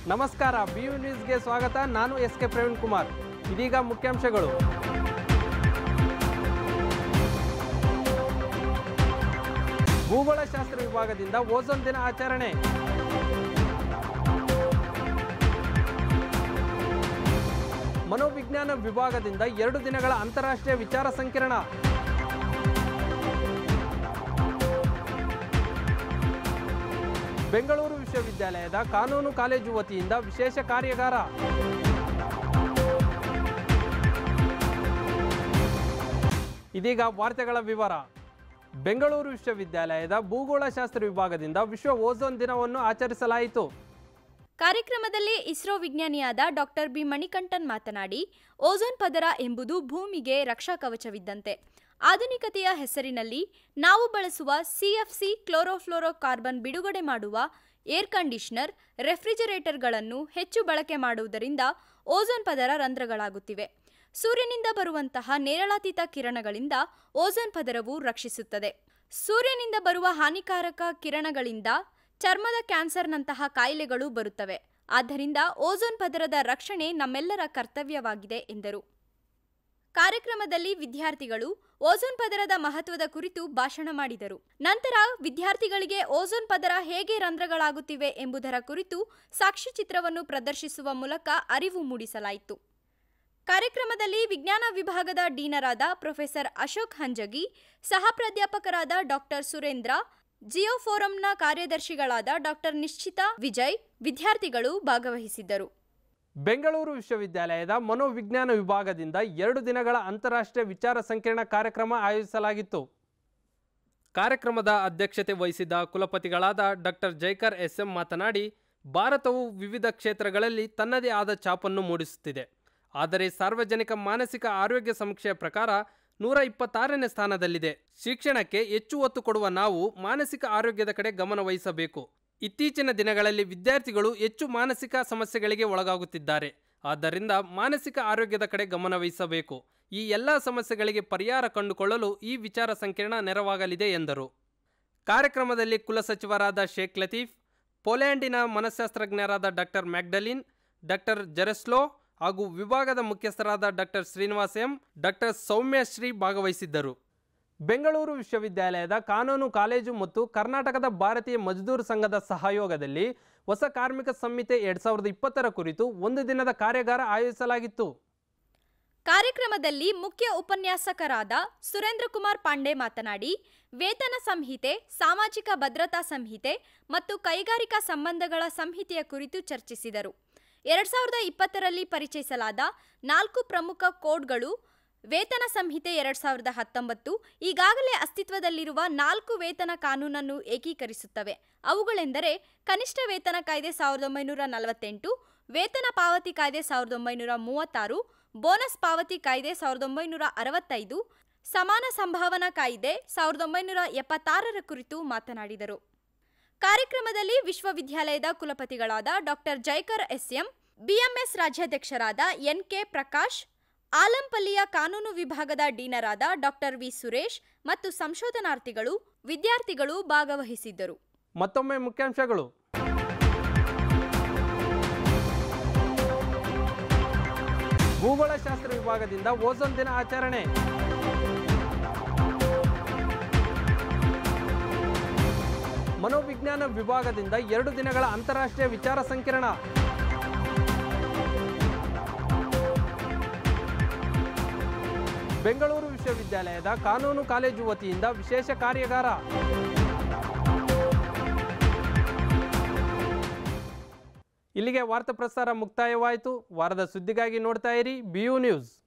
ನಮಸ್ಕಾರ B you ನ್ಯೂಸ್ಗೆ ಸ್ವಾಗತ ನಾನು ಎಸ್ ಕೆ ಪ್ರವೀಣ್ ಕುಮಾರ್ ಇದೀಗ ಮುಖ್ಯಾಂಶಗಳು ಭೂಗೋಳಶಾಸ್ತ್ರ ವಿಭಾಗದಿಂದ ಓಝೋನ್ ದಿನ ಆಚರಣೆ ಮನೋವಿಜ್ಞಾನ ವಿಭಾಗದಿಂದ ಎರಡು ದಿನಗಳ ಅಂತಾರಾಷ್ಟ್ರೀಯ ವಿಚಾರ ಸಂಕಿರಣ ಬೆಂಗಳೂರು ವಿಶ್ವವಿದ್ಯಾಲಯದ ಕಾನೂನು ಕಾಲೇಜು ವತಿಯಿಂದ ವಿಶೇಷ ಕಾರ್ಯಾಗಾರ ಇದೀಗ ವಾರ್ತೆಗಳ ವಿವರ ಬೆಂಗಳೂರು ವಿಶ್ವವಿದ್ಯಾಲಯದ ಭೂಗೋಳಶಾಸ್ತ್ರ ವಿಭಾಗದಿಂದ ವಿಶ್ವ ಓಝೋನ್ ದಿನವನ್ನು ಆಚರಿಸಲಾಯಿತು ಕಾರ್ಯಕ್ರಮದಲ್ಲಿ ಇಸ್ರೋ ವಿಜ್ಞಾನಿಯಾದ ಡಾಕ್ಟರ್ ಬಿ ಮಣಿಕಂಠನ್ ಮಾತನಾಡಿ ಓಝೋನ್ ಪದರ ಎಂಬುದು ಭೂಮಿಗೆ ರಕ್ಷಾ ಕವಚವಿದ್ದಂತೆ ಆಧುನಿಕತೆಯ ಹೆಸರಿನಲ್ಲಿ ನಾವು ಬಳಸುವ ಸಿಎಫ್ಸಿ ಕ್ಲೋರೋಫ್ಲೋರೋಕಾರ್ಬನ್ ಬಿಡುಗಡೆ ಮಾಡುವ ಏರ್ ಕಂಡೀಷನರ್ ರೆಫ್ರಿಜರೇಟರ್ಗಳನ್ನು ಹೆಚ್ಚು ಬಳಕೆ ಮಾಡುವುದರಿಂದ ಓಝೋನ್ ಪದರ ರಂಧ್ರಗಳಾಗುತ್ತಿವೆ ಸೂರ್ಯನಿಂದ ಬರುವಂತಹ ನೇರಳಾತೀತ ಕಿರಣಗಳಿಂದ ಓಝೋನ್ ಪದರವು ರಕ್ಷಿಸುತ್ತದೆ ಸೂರ್ಯನಿಂದ ಬರುವ ಹಾನಿಕಾರಕ ಕಿರಣಗಳಿಂದ ಚರ್ಮದ ಕ್ಯಾನ್ಸರ್ನಂತಹ ಕಾಯಿಲೆಗಳು ಬರುತ್ತವೆ ಆದ್ದರಿಂದ ಓಝೋನ್ ಪದರದ ರಕ್ಷಣೆ ನಮ್ಮೆಲ್ಲರ ಕರ್ತವ್ಯವಾಗಿದೆ ಎಂದರು ಕಾರ್ಯಕ್ರಮದಲ್ಲಿ ವಿದ್ಯಾರ್ಥಿಗಳು ಓಝೋನ್ ಪದರದ ಮಹತ್ವದ ಕುರಿತು ಭಾಷಣ ಮಾಡಿದರು ನಂತರ ವಿದ್ಯಾರ್ಥಿಗಳಿಗೆ ಓಝೋನ್ ಪದರ ಹೇಗೆ ರಂಧ್ರಗಳಾಗುತ್ತಿವೆ ಎಂಬುದರ ಕುರಿತು ಸಾಕ್ಷ್ಯಚಿತ್ರವನ್ನು ಪ್ರದರ್ಶಿಸುವ ಮೂಲಕ ಅರಿವು ಮೂಡಿಸಲಾಯಿತು ಕಾರ್ಯಕ್ರಮದಲ್ಲಿ ವಿಜ್ಞಾನ ವಿಭಾಗದ ಡೀನರಾದ ಪ್ರೊಫೆಸರ್ ಅಶೋಕ್ ಹಂಜಗಿ ಸಹ ಪ್ರಾಧ್ಯಾಪಕರಾದ ಡಾಕ್ಟರ್ ಸುರೇಂದ್ರ ಜಿಯೋ ಫೋರಂನ ಕಾರ್ಯದರ್ಶಿಗಳಾದ ಡಾಕ್ಟರ್ ನಿಶ್ಚಿತಾ ವಿಜಯ್ ವಿದ್ಯಾರ್ಥಿಗಳು ಭಾಗವಹಿಸಿದ್ದರು ಬೆಂಗಳೂರು ವಿಶ್ವವಿದ್ಯಾಲಯದ ಮನೋವಿಜ್ಞಾನ ವಿಭಾಗದಿಂದ ಎರಡು ದಿನಗಳ ಅಂತಾರಾಷ್ಟ್ರೀಯ ವಿಚಾರ ಸಂಕಿರಣ ಕಾರ್ಯಕ್ರಮ ಆಯೋಜಿಸಲಾಗಿತ್ತು ಕಾರ್ಯಕ್ರಮದ ಅಧ್ಯಕ್ಷತೆ ವಹಿಸಿದ್ದ ಕುಲಪತಿಗಳಾದ ಡಾಕ್ಟರ್ ಜೈಕರ್ ಎಸ್ ಎಂ ಮಾತನಾಡಿ ಭಾರತವು ವಿವಿಧ ಕ್ಷೇತ್ರಗಳಲ್ಲಿ ತನ್ನದೇ ಆದ ಛಾಪನ್ನು ಮೂಡಿಸುತ್ತಿದೆ ಆದರೆ ಸಾರ್ವಜನಿಕ ಮಾನಸಿಕ ಆರೋಗ್ಯ ಸಮೀಕ್ಷೆಯ ಪ್ರಕಾರ ನೂರ ಇಪ್ಪತ್ತಾರನೇ ಸ್ಥಾನದಲ್ಲಿದೆ ಶಿಕ್ಷಣಕ್ಕೆ ಹೆಚ್ಚು ಒತ್ತು ಕೊಡುವ ನಾವು ಮಾನಸಿಕ ಆರೋಗ್ಯದ ಕಡೆ ಗಮನ ವಹಿಸಬೇಕು ಇತ್ತೀಚಿನ ದಿನಗಳಲ್ಲಿ ವಿದ್ಯಾರ್ಥಿಗಳು ಹೆಚ್ಚು ಮಾನಸಿಕ ಸಮಸ್ಯೆಗಳಿಗೆ ಒಳಗಾಗುತ್ತಿದ್ದಾರೆ ಆದ್ದರಿಂದ ಮಾನಸಿಕ ಆರೋಗ್ಯದ ಕಡೆ ಗಮನ ವಹಿಸಬೇಕು ಈ ಎಲ್ಲ ಸಮಸ್ಯೆಗಳಿಗೆ ಪರಿಹಾರ ಕಂಡುಕೊಳ್ಳಲು ಈ ವಿಚಾರ ಸಂಕಿರಣ ನೆರವಾಗಲಿದೆ ಎಂದರು ಕಾರ್ಯಕ್ರಮದಲ್ಲಿ ಕುಲಸಚಿವರಾದ ಶೇಖ್ ಲತೀಫ್ ಪೋಲ್ಯಾಂಡಿನ ಮನಃಶಾಸ್ತ್ರಜ್ಞರಾದ ಡಾಕ್ಟರ್ ಮ್ಯಾಗ್ಡಲಿನ್ ಡಾಕ್ಟರ್ ಜೆರೆಸ್ಲೋ ಹಾಗೂ ವಿಭಾಗದ ಮುಖ್ಯಸ್ಥರಾದ doctor Srinivas M doctor Soumyashree ಭಾಗವಹಿಸಿದ್ದರು ಬೆಂಗಳೂರು ವಿಶ್ವವಿದ್ಯಾಲಯದ ಕಾನೂನು ಕಾಲೇಜು ಮತ್ತು ಕರ್ನಾಟಕದ ಭಾರತೀಯ ಮಜ್ದೂರ್ ಸಂಘದ ಸಹಯೋಗದಲ್ಲಿ ಹೊಸ ಕಾರ್ಮಿಕ ಸಂಹಿತೆ ಎರಡ್ ಸಾವಿರದ ಇಪ್ಪತ್ತರ ಕುರಿತು ಒಂದು ದಿನದ ಕಾರ್ಯಾಗಾರ ಆಯೋಜಿಸಲಾಗಿತ್ತು ಕಾರ್ಯಕ್ರಮದಲ್ಲಿ ಮುಖ್ಯ ಉಪನ್ಯಾಸಕರಾದ ಸುರೇಂದ್ರ ಕುಮಾರ್ ಪಾಂಡೆ ಮಾತನಾಡಿ ವೇತನ ಸಂಹಿತೆ ಸಾಮಾಜಿಕ ಭದ್ರತಾ ಸಂಹಿತೆ ಮತ್ತು ಕೈಗಾರಿಕಾ ಸಂಬಂಧಗಳ ಸಂಹಿತೆಯ ಕುರಿತು ಚರ್ಚಿಸಿದರು ಎರಡ್ ಸಾವಿರದ ಇಪ್ಪತ್ತರಲ್ಲಿ ಪರಿಚಯಿಸಲಾದ ನಾಲ್ಕು ಪ್ರಮುಖ ಕೋಡ್ಗಳು ವೇತನ ಸಂಹಿತೆ ಎರಡ್ ಸಾವಿರದ ಹತ್ತೊಂಬತ್ತು ಈಗಾಗಲೇ ಅಸ್ತಿತ್ವದಲ್ಲಿರುವ ನಾಲ್ಕು ವೇತನ ಕಾನೂನನ್ನು ಏಕೀಕರಿಸುತ್ತವೆ ಅವುಗಳೆಂದರೆ ಕನಿಷ್ಠ ವೇತನ ಕಾಯ್ದೆ ಸಾವಿರದ ಒಂಬೈನೂರ ನಲವತ್ತೆಂಟು ವೇತನ ಪಾವತಿ ಕಾಯ್ದೆ ಸಾವಿರದ ಒಂಬೈನೂರ ಮೂವತ್ತಾರು ಬೋನಸ್ ಪಾವತಿ ಕಾಯ್ದೆ ಸಾವಿರದ ಒಂಬೈನೂರ ಅರವತ್ತೈದು ಸಮಾನ ಸಂಭಾವನಾ ಕಾಯ್ದೆ ಸಾವಿರದ ಒಂಬೈನೂರ ಎಪ್ಪತ್ತಾರರ ಕುರಿತು ಮಾತನಾಡಿದರು ಕಾರ್ಯಕ್ರಮದಲ್ಲಿ ವಿಶ್ವವಿದ್ಯಾಲಯದ ಕುಲಪತಿಗಳಾದ ಡಾಕ್ಟರ್ ಜೈಕರ್ ಎಸ್ಎಂ ಬಿಎಂಎಸ್ ರಾಜ್ಯಾಧ್ಯಕ್ಷರಾದ ಎನ್ ಕೆ ಪ್ರಕಾಶ್ ಆಲಂಪಲ್ಲಿಯ ಕಾನೂನು ವಿಭಾಗದ ಡೀನರಾದ ಡಾಕ್ಟರ್ ವಿ ಸುರೇಶ್ ಮತ್ತು ಸಂಶೋಧನಾರ್ಥಿಗಳು ವಿದ್ಯಾರ್ಥಿಗಳು ಭಾಗವಹಿಸಿದ್ದರು ಮತ್ತೊಮ್ಮೆ ಮುಖ್ಯಾಂಶಗಳು ಭೂಗೋಳಶಾಸ್ತ್ರ ವಿಭಾಗದಿಂದ ಓಝೋನ್ ದಿನ ಆಚರಣೆ ಮನೋವಿಜ್ಞಾನ ವಿಭಾಗದಿಂದ ಎರಡು ದಿನಗಳ ಅಂತಾರಾಷ್ಟ್ರೀಯ ವಿಚಾರ ಸಂಕಿರಣ ಬೆಂಗಳೂರು ವಿಶ್ವವಿದ್ಯಾಲಯದ ಕಾನೂನು ಕಾಲೇಜು ವತಿಯಿಂದ ವಿಶೇಷ ಕಾರ್ಯಾಗಾರ ಇಲ್ಲಿಗೆ ವಾರ್ತಾ ಪ್ರಸಾರ ಮುಕ್ತಾಯವಾಯಿತು ವಾರದ ಸುದ್ದಿಗಾಗಿ ನೋಡ್ತಾ ಇರಿ ಬಿ ಯು ನ್ಯೂಸ್